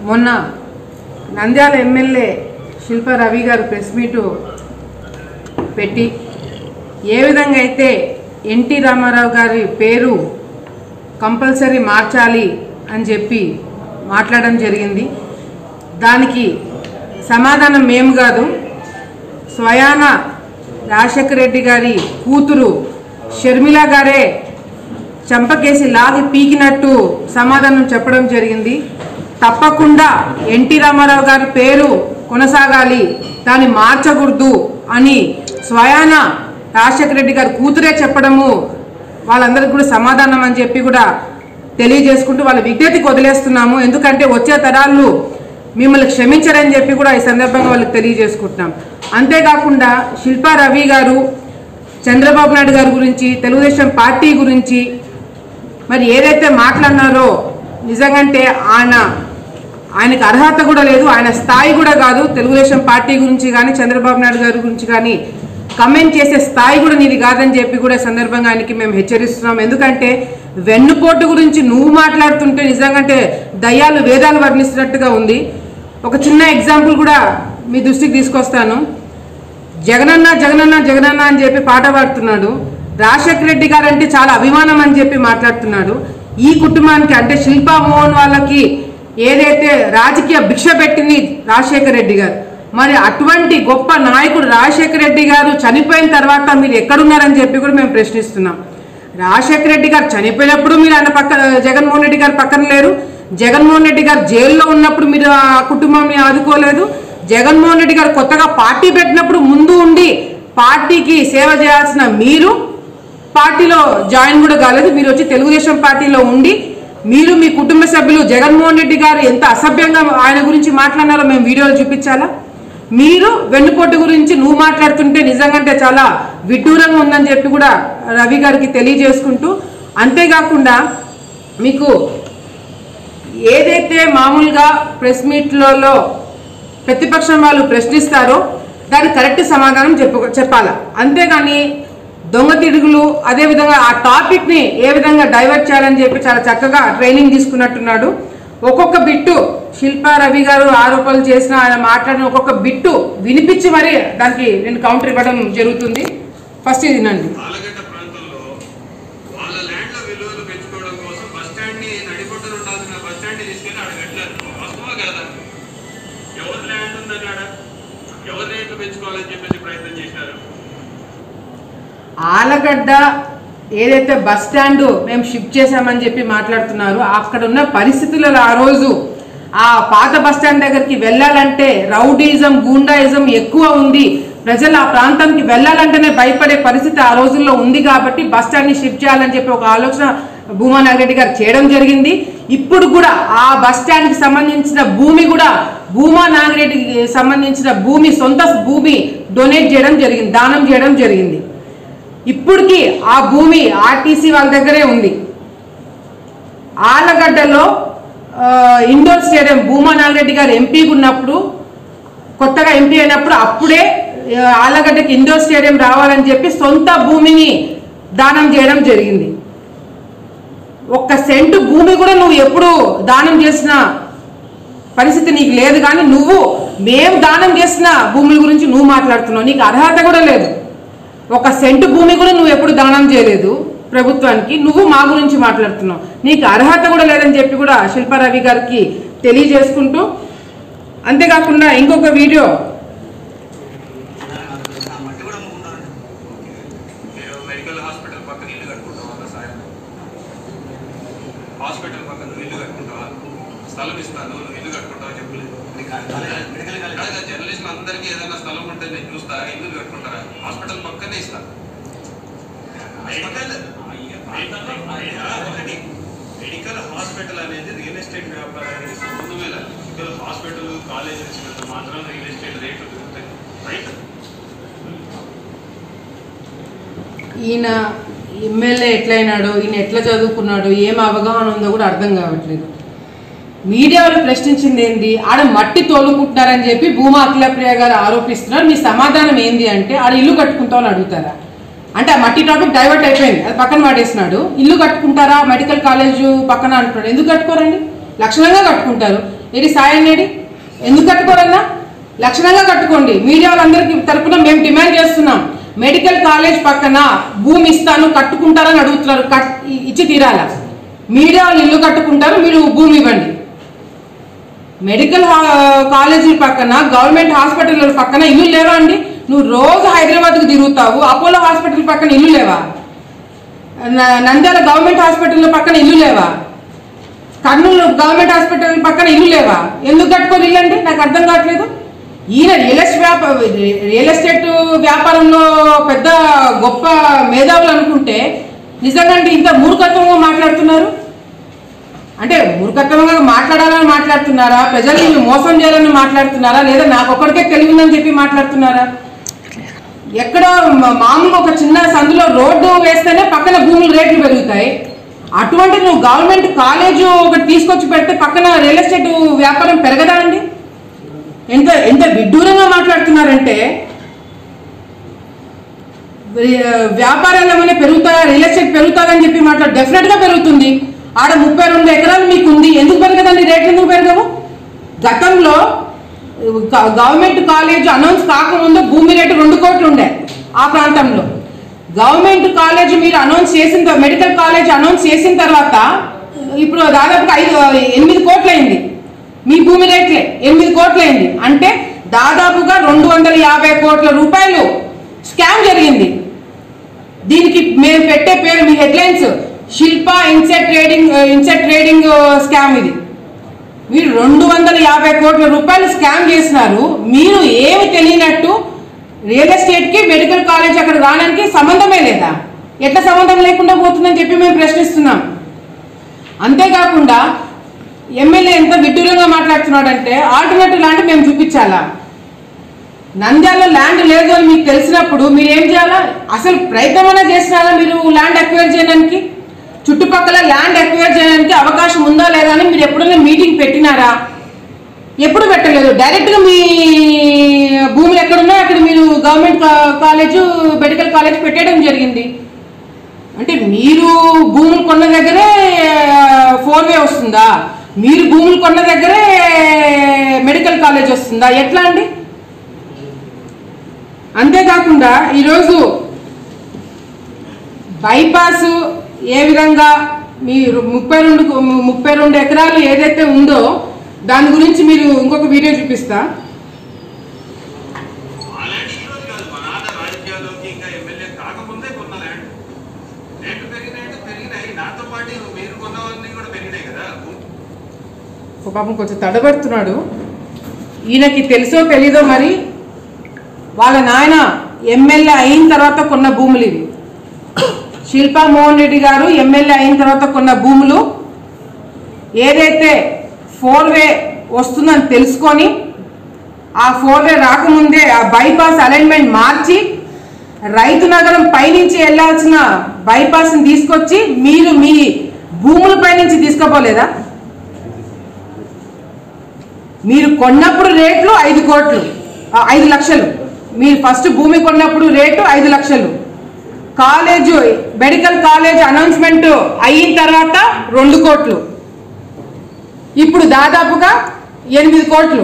మొన్న నంద్యాల ఎమ్మెల్యే శిల్ప రవి గారు press meet పెట్టి ఏ విధంగా అయితే ఎన్టీ రామారావు గారి పేరు కంపల్సరీ మార్చాలి అని చెప్పి మాట్లాడడం జరిగింది దానికి సమాధానం మేము కాదు స్వయాన రాజశేఖర రెడ్డి గారి కూతురు షర్మిల గారే చంపకేసి లాగి పీకినట్టు సమాధానం చెప్పడం జరిగింది తప్పకుండా ఎన్టీ రామారావు గారి పేరు కొనసాగాలి దాన్ని మార్చకూడదు అని స్వయాన రాజశేఖర రెడ్డి గారి కూతురే చెప్పడము వాళ్ళందరికీ కూడా సమాధానం అని చెప్పి కూడా తెలియజేసుకుంటూ వాళ్ళ విజ్ఞతకి వదిలేస్తున్నాము ఎందుకంటే వచ్చే తరాలు మిమ్మల్ని క్షమించరని చెప్పి కూడా ఈ సందర్భంగా వాళ్ళకి తెలియజేసుకుంటున్నాం అంతేకాకుండా శిల్పా రవి గారు చంద్రబాబు నాయుడు గారి గురించి తెలుగుదేశం పార్టీ గురించి మరి ఏదైతే మాట్లాడినారో నిజంగంటే ఆయన ఆయనకు అర్హత కూడా లేదు ఆయన స్థాయి కూడా కాదు తెలుగుదేశం పార్టీ గురించి కానీ చంద్రబాబు నాయుడు గారి గురించి కానీ కమెంట్ చేసే స్థాయి కూడా నీది కాదని చెప్పి కూడా ఈ సందర్భంగా ఆయనకి మేము హెచ్చరిస్తున్నాం ఎందుకంటే వెన్నుపోటు గురించి నువ్వు మాట్లాడుతుంటే నిజంగంటే దయ్యాలు వేదాలు వర్ణిస్తున్నట్టుగా ఉంది ఒక చిన్న ఎగ్జాంపుల్ కూడా మీ దృష్టికి తీసుకొస్తాను జగనన్న జగనన్న జగనన్న అని చెప్పి పాట పాడుతున్నాడు రాజశేఖర రెడ్డి గారు అంటే చాలా అభిమానం అని చెప్పి మాట్లాడుతున్నాడు ఈ కుటుంబానికి అంటే శిల్పా మోహన్ వాళ్ళకి ఏదైతే రాజకీయ భిక్ష పెట్టింది రాజశేఖర రెడ్డి గారు మరి అటువంటి గొప్ప నాయకుడు రాజశేఖర రెడ్డి గారు చనిపోయిన తర్వాత మీరు ఎక్కడున్నారని చెప్పి కూడా మేము ప్రశ్నిస్తున్నాం రాజశేఖర రెడ్డి గారు చనిపోయినప్పుడు మీరు ఆయన పక్క జగన్మోహన్ రెడ్డి గారు పక్కన లేరు జగన్మోహన్ రెడ్డి గారు జైల్లో ఉన్నప్పుడు మీరు ఆ కుటుంబాన్ని ఆదుకోలేదు జగన్మోహన్ రెడ్డి గారు కొత్తగా పార్టీ పెట్టినప్పుడు ముందు ఉండి పార్టీకి సేవ చేయాల్సిన మీరు పార్టీలో జాయిన్ కూడా కాలేదు మీరు వచ్చి తెలుగుదేశం పార్టీలో ఉండి మీరు మీ కుటుంబ సభ్యులు జగన్మోహన్ రెడ్డి గారు ఎంత అసభ్యంగా ఆయన గురించి మాట్లాడినారో మేము వీడియోలు చూపించాలా మీరు వెన్నుపోటు గురించి నువ్వు మాట్లాడుతుంటే నిజంగా చాలా విడ్డూరంగా ఉందని చెప్పి కూడా రవి గారికి తెలియజేసుకుంటూ అంతేకాకుండా మీకు ఏదైతే మామూలుగా ప్రెస్ మీట్లలో ప్రతిపక్షం వాళ్ళు ప్రశ్నిస్తారో దానికి కరెక్ట్ సమాధానం చెప్ప చెప్పాలా అంతేగాని దొంగ తిరుగులు అదేవిధంగా ఆ టాపిక్ని ఏ విధంగా డైవర్ట్ చేయాలని చెప్పి చాలా చక్కగా ట్రైనింగ్ తీసుకున్నట్టున్నాడు ఒక్కొక్క బిట్టు శిల్పా రవి గారు ఆరోపణలు చేసిన ఆయన మాట్లాడిన ఒక్కొక్క బిట్టు వినిపించి మరి దానికి నేను కౌంటర్ ఇవ్వడం జరుగుతుంది ఫస్ట్ ఇది నండి ఆలగడ్డ ప్రాంతంలో వాళ్ళ ల్యాండ్ లో విలువలు పెంచుకోవడం కోసం బస్ స్టాండ్ ని నడిపొట్టున ఉండాల్సిన బస్ స్టాండ్ ని తీసుకెళ్లి ఆడ కట్టారు వాస్తవా కదా ఎవరి ల్యాండ్ ఉందని ఆడ ఎవరి రేట్లు పెంచుకోవాలని చెప్పేసి ప్రయత్నం చేసినారు ఆలగడ్డ ఏదైతే బస్ స్టాండ్ మేము షిఫ్ట్ చేశామని చెప్పి మాట్లాడుతున్నారు అక్కడ ఉన్న పరిస్థితులలో ఆ రోజు ఆ పాత బస్ స్టాండ్ దగ్గరికి వెళ్ళాలంటే రౌడీజం గూండాయిజం ఎక్కువ ఉంది ప్రజలు ఆ ప్రాంతానికి వెళ్ళాలంటేనే భయపడే పరిస్థితి ఆ రోజుల్లో ఉంది కాబట్టి బస్ స్టాండ్ని షిఫ్ట్ చేయాలని చెప్పి ఒక ఆలోచన భూమా నాగిరెడ్డి గారు చేయడం జరిగింది ఇప్పుడు కూడా ఆ బస్ స్టాండ్కి సంబంధించిన భూమి కూడా భూమా నాగిరెడ్డికి సంబంధించిన భూమి సొంత భూమి డొనేట్ చేయడం జరిగింది దానం చేయడం జరిగింది ఇప్పటికి ఆ భూమి ఆర్టీసీ వాళ్ళ దగ్గరే ఉంది ఆలగడ్డలో ఆ, ఇండోర్ స్టేడియం భూమా నాగిరెడ్డి గారు ఎంపీగా ఉన్నప్పుడు కొత్తగా ఎంపీ అయినప్పుడు అప్పుడే ఆ, ఆలగడ్డకి ఇండోర్ స్టేడియం రావాలని చెప్పి సొంత భూమిని దానం చేయడం జరిగింది ఒక్క సెంటు భూమి కూడా నువ్వు ఎప్పుడు దానం చేసిన పరిస్థితి నీకు లేదు కానీ నువ్వు మేము దానం చేసిన భూముల గురించి నువ్వు మాట్లాడుతున్నావు నీకు అర్హత కూడా లేదు ఒక సెంటు భూమి కూడా నువ్వు ఎప్పుడు దానం చేయలేదు ప్రభుత్వానికి నువ్వు మా గురించి మాట్లాడుతున్నావు నీకు అర్హత కూడా లేదని చెప్పి కూడా శిల్పారవి గారికి తెలియజేసుకుంటూ అంతేకాకుండా ఇంకొక వీడియో మీరు మెడికల్ హాస్పిటల్ పక్కన ఇల్లు కట్టుకుంటావా అలా సాయం హాస్పిటల్ పక్కన నువ్వు ఇల్లు కట్టుకుంటావా స్థలం ఇస్తాను నువ్వు ఇల్లు కట్టుకుంటావా చెప్పలేదు జర్నలిస్టులు అందరికీ ఏదైనా స్థలం ఉంటే నేను చూస్తా ఇల్లు కట్టుకుంటారా హాస్పిటల్ పక్కనే ఇస్తా మెడికల్ ఒకటి మెడికల్ హాస్పిటల్ అనేది రియల్ ఎస్టేట్ వ్యాపారానికి సంబంధమే లేదు మెడికల్ హాస్పిటల్ కాలేజ్ వచ్చినంత మాత్రం రియల్ ఎస్టేట్ రేట్లు పెరుగుతాయి రైట్ ఈయన ఎమ్మెల్యే ఎట్లయినాడు ఈయన ఎట్లా చదువుకున్నాడు ఏం అవగాహన ఉందో కూడా అర్థం కావట్లేదు మీడియా వాళ్ళు ప్రశ్నించింది ఏంది ఆడ మట్టి తోలుకుంటున్నారని చెప్పి భూమా అఖిలప్రియ గారు ఆరోపిస్తున్నారు మీ సమాధానం ఏంది అంటే ఆడ ఇల్లు కట్టుకుంటామని అడుగుతారా అంటే ఆ మట్టి టాపిక్ డైవర్ట్ అయిపోయింది అది పక్కన పడేసినాడు ఇల్లు కట్టుకుంటారా మెడికల్ కాలేజ్ పక్కన అంటున్నాడు ఎందుకు కట్టుకోరండి లక్షణంగా కట్టుకుంటారు ఏది సాయన్నేడి ఎందుకు కట్టుకోరన్నా లక్షణంగా కట్టుకోండి మీడియా వాళ్ళందరికీ తరపున మేము డిమాండ్ చేస్తున్నాం మెడికల్ కాలేజ్ పక్కన భూమి ఇస్తాను కట్టుకుంటారని అడుగుతున్నారు కట్ ఇచ్చి తీరాల మీడియా వాళ్ళు ఇల్లు కట్టుకుంటారు మీరు భూమి ఇవ్వండి మెడికల్ హా- కాలేజీల పక్కన గవర్నమెంట్ హాస్పిటల్ పక్కన ఇల్లు లేవా అండి నువ్వు రోజు హైదరాబాద్కు తిరుగుతావు అపోలో హాస్పిటల్ పక్కన ఇల్లు లేవా న- నంద్యాల గవర్నమెంట్ హాస్పిటల్ పక్కన ఇల్లు లేవా కర్నూలు గవర్నమెంట్ హాస్పిటల్ పక్కన ఇల్లు లేవా ఎందుకు కట్టుకొని ఇల్లండి నాకు అర్థం కావట్లేదు ఈయన రియల్ ఎస్టేట్ వ్యాప రియల్ ఎస్టేట్ వ్యాపారంలో పెద్ద గొప్ప మేధావులు అనుకుంటే నిజంగా అంటే ఇంత మూర్ఖత్వంగా మాట్లాడుతున్నారు అంటే మూర్ఖత్వంగా మాట్లాడాలని మాట్లాడుతున్నారా ప్రజల్ని మోసం చేయాలని మాట్లాడుతున్నారా లేదా నాకు ఒక్కడికే తెలివి ఉందని చెప్పి మాట్లాడుతున్నారా ఎక్కడ మా- మామూలుగా ఒక చిన్న సందులో రోడ్డు వేస్తేనే పక్కన భూముల రేట్లు పెరుగుతాయి అటువంటి నువ్వు గవర్నమెంట్ కాలేజ్ ఒకటి తీసుకొచ్చి పెడితే పక్కన రియల్ ఎస్టేట్ వ్యాపారం పెరగదా అండి ఎంత ఎంత విడ్డూరంగా మాట్లాడుతున్నారంటే వ్య- వ్యాపారాలు ఏమైనా పెరుగుతాయా రియల్ ఎస్టేట్ పెరుగుతుందని చెప్పి మాట్లాడు డెఫినెట్ గా పెరుగుతుంది ఆడ ముప్పై రెండు ఎకరాలు మీకు ఉంది ఎందుకు పెరగదండి రేట్లు ఎందుకు పెరగవు గతంలో గ- గవర్నమెంట్ కాలేజ్ అనౌన్స్ కాకముందు భూమి రేటు రెండు కోట్లు ఉండే ఆ ప్రాంతంలో గవర్నమెంట్ కాలేజ్ మీరు అనౌన్స్ చేసిన తర్వా- మెడికల్ కాలేజ్ అనౌన్స్ చేసిన తర్వాత ఇప్పుడు దాదాపుగా ఐదు ఎనిమిది కోట్లు అయింది మీ భూమి రేట్లే ఎనిమిది కోట్లు అయింది అంటే దాదాపుగా రెండు వందల యాభై కోట్ల రూపాయలు స్కామ్ జరిగింది దీనికి మేము పెట్టే పేరు మీ headlines Shilpa insider trading insider trading scam ఇది మీరు రెండు వందల యాభై కోట్ల రూపాయలు స్కామ్ చేసినారు మీరు ఏమి తెలియనట్టు రియల్ ఎస్టేట్ కి మెడికల్ కాలేజ్ అక్కడ రావడానికి సంబంధమే లేదా ఎట్లా సంబంధం లేకుండా పోతుందని చెప్పి మేము ప్రశ్నిస్తున్నాం అంతేకాకుండా ఎమ్మెల్యే ఎంత విడ్డూరంగా మాట్లాడుతున్నాడంటే ఆల్టర్నేటివ్ ల్యాండ్ మేము చూపించాలా నంద్యాలలో ల్యాండ్ లేదు అని మీకు తెలిసినప్పుడు మీరు ఏం చేయాలా అసలు ప్రయత్నమైనా చేసినారా మీరు ల్యాండ్ అక్వైర్ చేయడానికి చుట్టుపక్కల ల్యాండ్ అక్వైర్ చేయడానికి అవకాశం ఉందా లేదా అని మీరు ఎప్పుడైనా మీటింగ్ పెట్టినారా ఎప్పుడు పెట్టలేదు డైరెక్ట్గా మీ భూములు ఎక్కడున్నాయో అక్కడ మీరు గవర్నమెంట్ కాలేజ్ మెడికల్ కాలేజ్ పెట్టడం జరిగింది అంటే మీరు భూములు కొన్న దగ్గరే ఫోర్ వే వస్తుందా మీరు భూములు కొన్న దగ్గరే మెడికల్ కాలేజ్ వస్తుందా ఎట్లా అండి అంతేకాకుండా ఈరోజు బైపాస్ ఏ విధంగా మీరు ముప్పై రెండు ముప్పై రెండు ఎకరాలు ఏదైతే ఉందో దాని గురించి మీరు ఇంకొక వీడియో చూపిస్తా ఆ ల్యాండ్ ఈ రోజు కాదు మా నాన్న రాజకీయాల్లోకి ఇంకా ఎమ్మెల్యే కాకముందే కొన్న ల్యాండ్ రేట్లు పెరిగినాయంటే పెరిగినాయి నాతో పాటు మీరు కొన్నవన్నీ కూడా పెరిగినాయి కదా ఓ పాపం కొంచెం తడబడుతున్నాడు ఈయనకి తెలుసో తెలీదో మరి వాళ్ళ నాయన ఎమ్మెల్యే అయిన తర్వాత కొన్న భూములు ఇవి శిల్పా మోహన్ రెడ్డి గారు ఎమ్మెల్యే అయిన తర్వాత కొన్న భూములు ఏదైతే ఫోర్ వే వస్తుందని తెలుసుకొని ఆ ఫోర్ వే రాకముందే ఆ బైపాస్ అలైన్మెంట్ మార్చి రైతు నగరం పైనుంచి వెళ్ళాల్సిన బైపాస్ని తీసుకొచ్చి మీరు మీ భూముల పైనుంచి తీసుకోపోలేదా మీరు కొన్నప్పుడు రేట్లు ఐదు కోట్లు ఆ, ఐదు లక్షలు మీరు ఫస్ట్ భూమి కొన్నప్పుడు రేటు ఐదు లక్షలు కాలేజ్ మెడికల్ కాలేజ్ అనౌన్స్మెంట్ అయిన తర్వాత రెండు కోట్లు ఇప్పుడు దాదాపుగా ఎనిమిది కోట్లు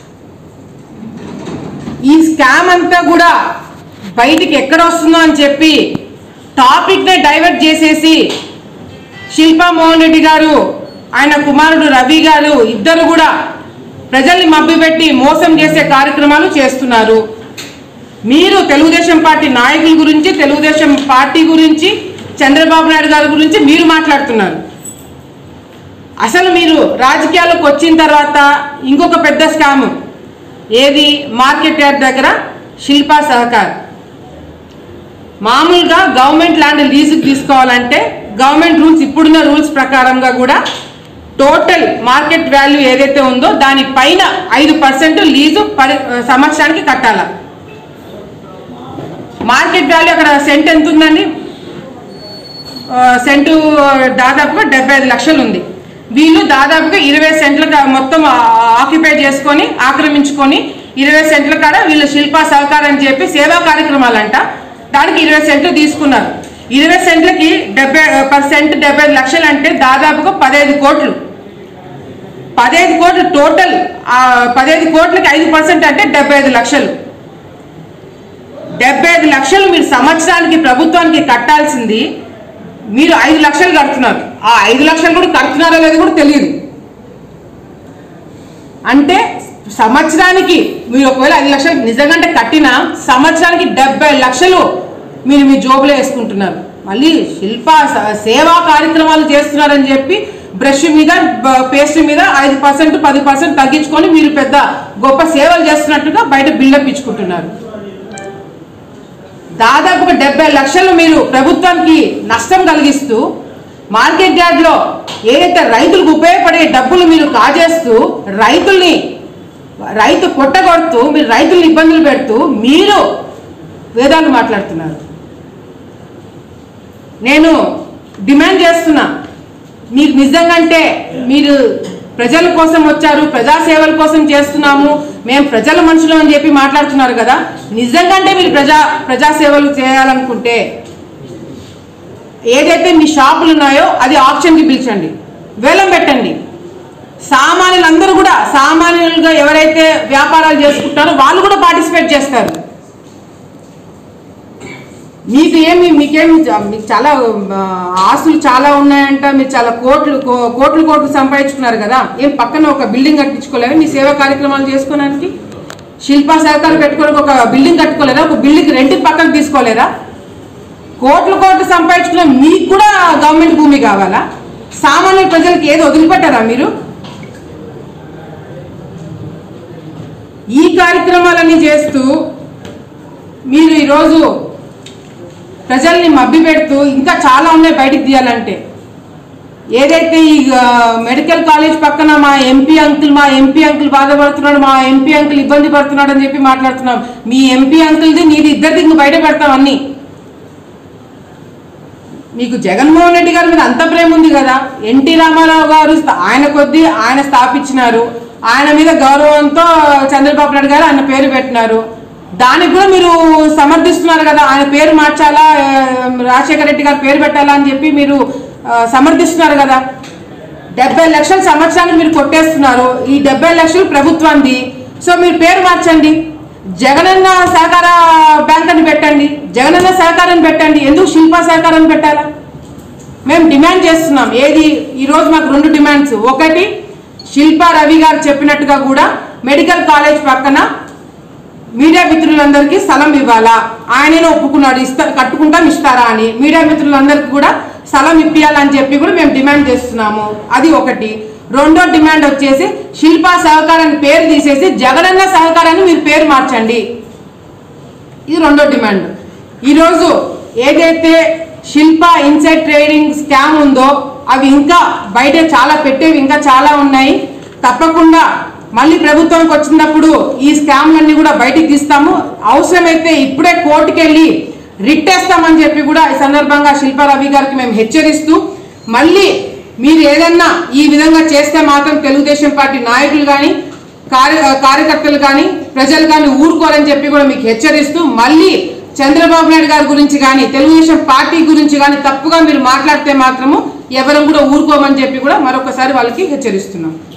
ఈ స్కామ్ అంతా కూడా బయటికి ఎక్కడ వస్తుందో అని చెప్పి టాపిక్నే డైవర్ట్ చేసేసి శిల్పా మోహన్ రెడ్డి గారు ఆయన కుమారుడు రవి గారు ఇద్దరు కూడా ప్రజల్ని మభ్యపెట్టి మోసం చేసే కార్యక్రమాలు చేస్తున్నారు మీరు తెలుగుదేశం పార్టీ నాయకుల గురించి తెలుగుదేశం పార్టీ గురించి చంద్రబాబు నాయుడు గారి గురించి మీరు మాట్లాడుతున్నారు అసలు మీరు రాజకీయాల్లోకి వచ్చిన తర్వాత ఇంకొక పెద్ద స్కామ్ ఏది మార్కెట్ యార్డ్ దగ్గర శిల్పా సహకార్ మామూలుగా గవర్నమెంట్ ల్యాండ్ లీజుకి తీసుకోవాలంటే గవర్నమెంట్ రూల్స్ ఇప్పుడున్న రూల్స్ ప్రకారంగా కూడా టోటల్ మార్కెట్ వాల్యూ ఏదైతే ఉందో దాని పైన ఐదు పర్సెంట్ లీజు పరి సంవత్సరానికి కట్టాల మార్కెట్ వాల్యూ అక్కడ సెంట్ ఎంత ఉందండి ఆ, సెంటు దాదాపుగా డెబ్బై ఐదు లక్షలు ఉంది వీళ్ళు దాదాపుగా ఇరవై సెంట్ల కా- మొత్తం ఆక్యుపై చేసుకొని ఆక్రమించుకొని ఇరవై సెంట్ల కాడ వీళ్ళు శిల్పా సహకారం అని చెప్పి సేవా కార్యక్రమాలంట దానికి ఇరవై సెంట్లు తీసుకున్నారు ఇరవై సెంట్లకి డెబ్బై పర్ సెంట్ డెబ్బై ఐదు లక్షలు అంటే దాదాపుగా పదహైదు కోట్లు పదహైదు కోట్లు టోటల్ ఆ పదహైదు కోట్లకి ఐదు పర్సెంట్ అంటే డెబ్బై ఐదు లక్షలు డెబ్బై ఐదు లక్షలు మీరు సంవత్సరానికి ప్రభుత్వానికి కట్టాల్సింది మీరు ఐదు లక్షలు కడుతున్నారు ఆ ఐదు లక్షలు కూడా కడుతున్నారో లేదో కూడా తెలియదు అంటే సంవత్సరానికి మీరు ఒకవేళ ఐదు లక్షలు నిజంగా కట్టినా సంవత్సరానికి డెబ్బై లక్షలు మీరు మీ జోబులో వేసుకుంటున్నారు మళ్ళీ శిల్ప స- సేవా కార్యక్రమాలు చేస్తున్నారని చెప్పి బ్రష్ మీద బ- పేస్ట్ మీద ఐదు పర్సెంట్ పది పర్సెంట్ తగ్గించుకొని మీరు పెద్ద గొప్ప సేవలు చేస్తున్నట్టుగా బయట బిల్డప్ ఇచ్చుకుంటున్నారు దాదాపుగా డెబ్బై లక్షలు మీరు ప్రభుత్వానికి నష్టం కలిగిస్తూ మార్కెట్ యార్డ్లో ఏదైతే రైతులకు ఉపయోగపడే డబ్బులు మీరు కాజేస్తూ రైతుల్ని రైతు కొట్టగొడుతూ మీరు రైతుల్ని ఇబ్బందులు పెడుతూ మీరు వేదాలు మాట్లాడుతున్నారు నేను డిమాండ్ చేస్తున్నా మీకు నిజంగంటే మీరు ప్రజల కోసం వచ్చారు ప్రజాసేవల కోసం చేస్తున్నాము మేము ప్రజల మనుషులు అని చెప్పి మాట్లాడుతున్నారు కదా నిజంగంటే మీరు ప్రజా ప్రజాసేవలు చేయాలనుకుంటే ఏదైతే మీ షాపులు ఉన్నాయో అది ఆప్షన్కి పిలిచండి వేలం పెట్టండి సామాన్యులందరూ కూడా సామాన్యులుగా ఎవరైతే వ్యాపారాలు చేసుకుంటారో వాళ్ళు కూడా పార్టిసిపేట్ చేస్తారు మీకు ఏమి మీకేమి చ- మీకు చాలా ఆ, ఆస్తులు చాలా ఉన్నాయంట మీరు చాలా కోట్లు కో- కోట్లు కోట్లు సంపాదించుకున్నారు కదా ఏం పక్కన ఒక బిల్డింగ్ కట్టించుకోలేరా మీ సేవా కార్యక్రమాలు చేసుకోవడానికి శిల్పా సహకారం పెట్టుకోవడానికి ఒక బిల్డింగ్ కట్టుకోలేరా ఒక బిల్డింగ్ రెంట్ పక్కన తీసుకోలేరా కోట్లు కోట్లు సంపాదించుకున్న మీకు కూడా గవర్నమెంట్ భూమి కావాలా సామాన్య ప్రజలకు ఏది వదిలిపెట్టారా మీరు ఈ కార్యక్రమాలన్నీ చేస్తూ మీరు ఈరోజు ప్రజల్ని మభ్య పెడుతూ ఇంకా చాలా ఉన్నాయి బయటికి తీయాలంటే ఏదైతే ఈ ఆ, మెడికల్ కాలేజ్ పక్కన మా ఎంపీ అంకుల్ మా ఎంపీ అంకుల్ బాధపడుతున్నాడు మా ఎంపీ అంకుల్ ఇబ్బంది పడుతున్నాడు అని చెప్పి మాట్లాడుతున్నాం మీ ఎంపీ అంకుల్ది నీది ఇద్దరిది ఇంక బయట పెడతాం అన్నీ మీకు జగన్మోహన్ రెడ్డి గారి మీద అంత ప్రేమ ఉంది కదా ఎన్టీ రామారావు గారు స్థా- ఆయన కొద్దీ ఆయన స్థాపించినారు ఆయన మీద గౌరవంతో చంద్రబాబు నాయుడు గారు ఆయన పేరు పెట్టినారు దానికి కూడా మీరు సమర్థిస్తున్నారు కదా ఆయన పేరు మార్చాలా ఆ, రాజశేఖర రెడ్డి గారి పేరు పెట్టాలా అని చెప్పి మీరు ఆ, సమర్థిస్తున్నారు కదా డెబ్బై లక్షల సంవత్సరానికి మీరు కొట్టేస్తున్నారు ఈ డెబ్బై లక్షలు ప్రభుత్వానికి సో మీరు పేరు మార్చండి జగనన్న సహకార బ్యాంక్ అని పెట్టండి జగనన్న సహకారాన్ని పెట్టండి ఎందుకు శిల్పా సహకారాన్ని పెట్టాలా మేము డిమాండ్ చేస్తున్నాం ఏది ఈరోజు మాకు రెండు డిమాండ్స్ ఒకటి శిల్పా రవి గారు చెప్పినట్టుగా కూడా మెడికల్ కాలేజ్ పక్కన మీడియా మిత్రులందరికీ స్థలం ఇవ్వాలా ఆయననే ఒప్పుకున్నాడు ఇస్తా కట్టుకుంటాం ఇస్తారా అని మీడియా మిత్రులందరికీ కూడా స్థలం ఇప్పియాలని చెప్పి కూడా మేము డిమాండ్ చేస్తున్నాము అది ఒకటి రెండో డిమాండ్ వచ్చేసి శిల్పా సహకారాన్ని పేరు తీసేసి జగనన్న సహకారాన్ని మీరు పేరు మార్చండి ఇది రెండో డిమాండ్ ఈరోజు ఏదైతే శిల్ప ఇన్సైడ్ ట్రేడింగ్ స్కామ్ ఉందో అవి ఇంకా బయట చాలా పెట్టేవి ఇంకా చాలా ఉన్నాయి తప్పకుండా మళ్ళీ ప్రభుత్వంకి వచ్చినప్పుడు ఈ స్కామ్లన్నీ కూడా బయటికి తీస్తాము అవసరమైతే ఇప్పుడే కోర్టుకి వెళ్ళి రిట్టేస్తామని చెప్పి కూడా ఈ సందర్భంగా శిల్పా రవి గారికి మేము హెచ్చరిస్తూ మళ్ళీ మీరు ఏదన్నా ఈ విధంగా చేస్తే మాత్రం తెలుగుదేశం పార్టీ నాయకులు కానీ కార్య కార్యకర్తలు కానీ ప్రజలు కానీ ఊరుకోరని చెప్పి కూడా మీకు హెచ్చరిస్తూ మళ్ళీ చంద్రబాబు నాయుడు గారి గురించి కానీ తెలుగుదేశం పార్టీ గురించి కానీ తప్పుగా మీరు మాట్లాడితే మాత్రము ఎవరం కూడా ఊరుకోమని చెప్పి కూడా మరొకసారి వాళ్ళకి హెచ్చరిస్తున్నాం